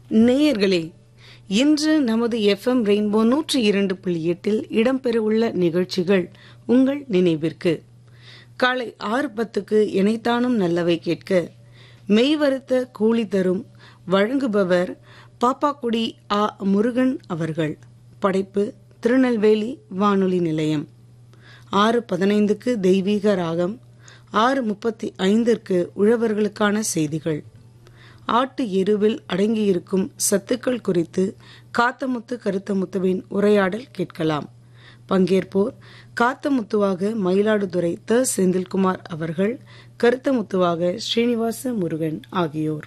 நேயர்களே இன்று நமது எஃப்எம் ரெயின்போ நூற்றி இரண்டு புள்ளி எட்டில் இடம்பெறவுள்ள நிகழ்ச்சிகள் உங்கள் நினைவிற்கு காலை ஆறு பத்துக்கு இணைத்தானும் நல்லவை கேட்க மெய்வருத்த கூலி தரும் வழங்குபவர் பாப்பாக்குடி ஆ முருகன் அவர்கள் படைப்பு திருநெல்வேலி வானொலி நிலையம் ஆறு பதினைந்துக்கு தெய்வீக ராகம் ஆறு முப்பத்தி ஐந்திற்கு உழவர்களுக்கான செய்திகள் ஆட்டு எருவில் அடங்கியிருக்கும் சத்துக்கள் குறித்து காத்தமுத்து கருத்தமுத்துவின் உரையாடல் கேட்கலாம் பங்கேற்போர் காத்தமுத்துவாக மயிலாடுதுறை த செந்தில்குமார் அவர்கள் கருத்தமுத்துவாக ஸ்ரீனிவாச முருகன் ஆகியோர்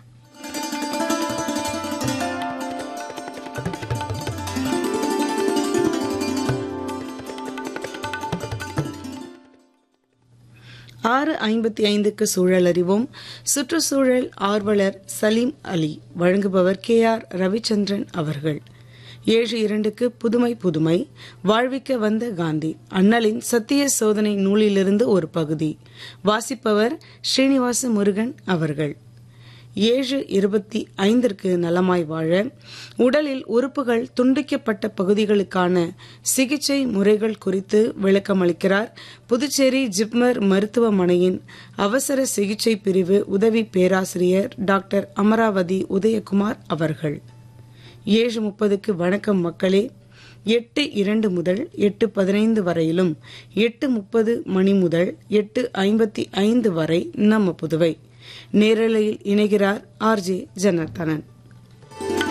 ஆறு ஐம்பத்தி ஐந்துக்கு சூழல் அறிவோம் சுற்றுச்சூழல் ஆர்வலர் சலீம் அலி வழங்குபவர் கே ஆர் ரவிச்சந்திரன் அவர்கள் ஏழு இரண்டுக்கு புதுமை புதுமை வாழ்விக்க வந்த காந்தி அண்ணலின் சத்திய சோதனை நூலிலிருந்து ஒரு பகுதி வாசிப்பவர் ஸ்ரீனிவாச முருகன் அவர்கள் ஏழு இருபத்தி ஐந்திற்கு நலமாய் வாழ உடலில் உறுப்புகள் துண்டிக்கப்பட்ட பகுதிகளுக்கான சிகிச்சை முறைகள் குறித்து விளக்கமளிக்கிறார் புதுச்சேரி ஜிப்மர் மருத்துவமனையின் அவசர சிகிச்சை பிரிவு உதவி பேராசிரியர் டாக்டர் அமராவதி உதயகுமார் அவர்கள் ஏழு முப்பதுக்கு வணக்கம் மக்களே எட்டு இரண்டு முதல் எட்டு பதினைந்து வரையிலும் எட்டு முப்பது மணி முதல் எட்டு ஐம்பத்தி ஐந்து வரை நம்ம புதுவை நேரலையில் இணைகிறார் ஆர்ஜே ஜனார்த்தனன்